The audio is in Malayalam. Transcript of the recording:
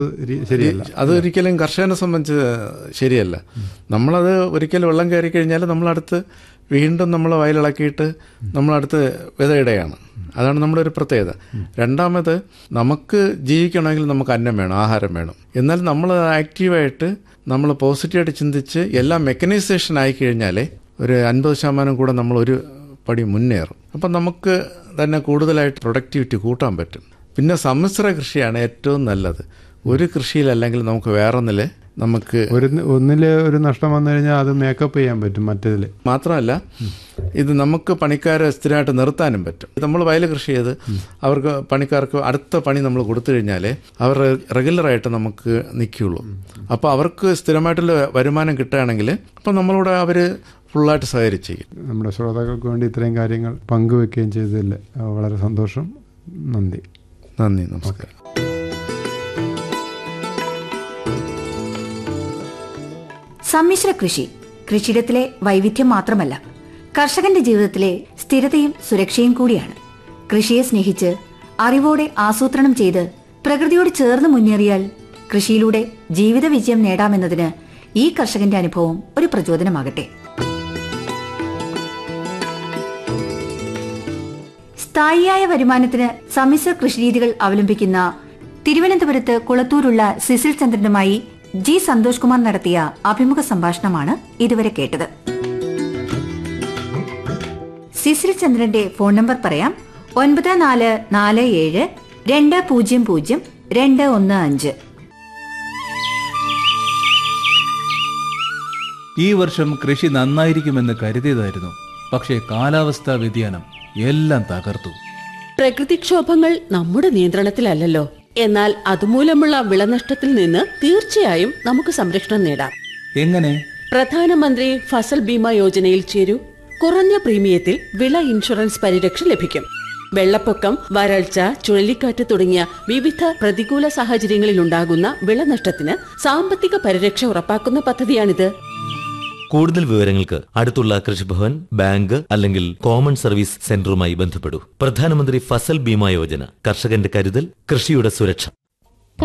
രി- ശരിയല്ല അതൊരിക്കലും കർഷകനെ സംബന്ധിച്ച് ശരിയല്ല നമ്മളത് ഒരിക്കൽ വെള്ളം കയറി കഴിഞ്ഞാൽ നമ്മളടുത്ത് വീണ്ടും നമ്മൾ വയലിളക്കിയിട്ട് നമ്മളടുത്ത് വിതയിടുകയാണ് അതാണ് നമ്മുടെ ഒരു പ്രത്യേകത രണ്ടാമത് നമുക്ക് ജീവിക്കണമെങ്കിൽ നമുക്ക് അന്നം വേണം ആഹാരം വേണം എന്നാൽ നമ്മൾ ആക്റ്റീവായിട്ട് നമ്മൾ പോസിറ്റീവായിട്ട് ചിന്തിച്ച് എല്ലാം മെക്കനൈസേഷൻ ആയി കഴിഞ്ഞാലേ ഒരു അൻപത് ശതമാനം കൂടെ നമ്മൾ ഒരു പടി മുന്നേറും അപ്പം നമുക്ക് തന്നെ കൂടുതലായിട്ട് പ്രൊഡക്ടിവിറ്റി കൂട്ടാൻ പറ്റും പിന്നെ സമ്മിശ്ര കൃഷിയാണ് ഏറ്റവും നല്ലത് ഒരു കൃഷിയിലല്ലെങ്കിൽ നമുക്ക് വേറൊന്നില് നമുക്ക് ഒരു ഒന്നില് ഒരു നഷ്ടം വന്നു കഴിഞ്ഞാൽ അത് മേക്കപ്പ് ചെയ്യാൻ പറ്റും മറ്റേതിൽ മാത്രമല്ല ഇത് നമുക്ക് പണിക്കാരെ സ്ഥിരമായിട്ട് നിർത്താനും പറ്റും നമ്മൾ വയൽ കൃഷി ചെയ്ത് അവർക്ക് പണിക്കാർക്ക് അടുത്ത പണി നമ്മൾ കൊടുത്തു കഴിഞ്ഞാൽ അവർ റെഗുലറായിട്ട് നമുക്ക് നിൽക്കുകയുള്ളൂ അപ്പോൾ അവർക്ക് സ്ഥിരമായിട്ടുള്ള വരുമാനം കിട്ടുകയാണെങ്കിൽ അപ്പം നമ്മളോട് അവർ ഫുള്ളായിട്ട് സഹകരിച്ചേക്കും നമ്മുടെ ശ്രോതാക്കൾക്ക് വേണ്ടി ഇത്രയും കാര്യങ്ങൾ പങ്കുവെക്കുകയും ചെയ്തതിൽ വളരെ സന്തോഷം നന്ദി നന്ദി നമസ്കാരം സമ്മിശ്ര കൃഷി കൃഷിയിടത്തിലെ വൈവിധ്യം മാത്രമല്ല കർഷകന്റെ ജീവിതത്തിലെ സ്ഥിരതയും സുരക്ഷയും കൂടിയാണ് കൃഷിയെ സ്നേഹിച്ച് അറിവോടെ ആസൂത്രണം ചെയ്ത് പ്രകൃതിയോട് ചേർന്ന് മുന്നേറിയാൽ കൃഷിയിലൂടെ ജീവിത വിജയം നേടാമെന്നതിന് ഈ കർഷകന്റെ അനുഭവം ഒരു പ്രചോദനമാകട്ടെ സ്ഥായിയായ വരുമാനത്തിന് സമ്മിശ്ര കൃഷിരീതികൾ അവലംബിക്കുന്ന തിരുവനന്തപുരത്ത് കുളത്തൂരുള്ള സിസിൽ ചന്ദ്രനുമായി ജി സന്തോഷ് കുമാർ നടത്തിയ അഭിമുഖ സംഭാഷണമാണ് ഇതുവരെ കേട്ടത് സിസിൽ ചന്ദ്രന്റെ ഫോൺ നമ്പർ പറയാം ഒൻപത് നാല് നാല് ഏഴ് രണ്ട് പൂജ്യം പൂജ്യം രണ്ട് ഒന്ന് അഞ്ച് ഈ വർഷം കൃഷി നന്നായിരിക്കുമെന്ന് കരുതിയതായിരുന്നു പക്ഷേ കാലാവസ്ഥാ വ്യതിയാനം എല്ലാം തകർത്തു പ്രകൃതിക്ഷോഭങ്ങൾ നമ്മുടെ നിയന്ത്രണത്തിലല്ലല്ലോ എന്നാൽ അതുമൂലമുള്ള വിളനഷ്ടത്തിൽ നിന്ന് തീർച്ചയായും നമുക്ക് സംരക്ഷണം നേടാം എങ്ങനെ പ്രധാനമന്ത്രി ഫസൽ ബീമ യോജനയിൽ ചേരൂ കുറഞ്ഞ പ്രീമിയത്തിൽ വിള ഇൻഷുറൻസ് പരിരക്ഷ ലഭിക്കും വെള്ളപ്പൊക്കം വരൾച്ച ചുഴലിക്കാറ്റ് തുടങ്ങിയ വിവിധ പ്രതികൂല സാഹചര്യങ്ങളിൽ ഉണ്ടാകുന്ന വിളനഷ്ടത്തിന് സാമ്പത്തിക പരിരക്ഷ ഉറപ്പാക്കുന്ന പദ്ധതിയാണിത് കൂടുതൽ വിവരങ്ങൾക്ക് അടുത്തുള്ള കൃഷിഭവൻ ബാങ്ക് അല്ലെങ്കിൽ കോമൺ സർവീസ് സെന്ററുമായി ബന്ധപ്പെടൂ പ്രധാനമന്ത്രി ഫസൽ ബീമ യോജന കർഷകന്റെ കരുതൽ കൃഷിയുടെ സുരക്ഷ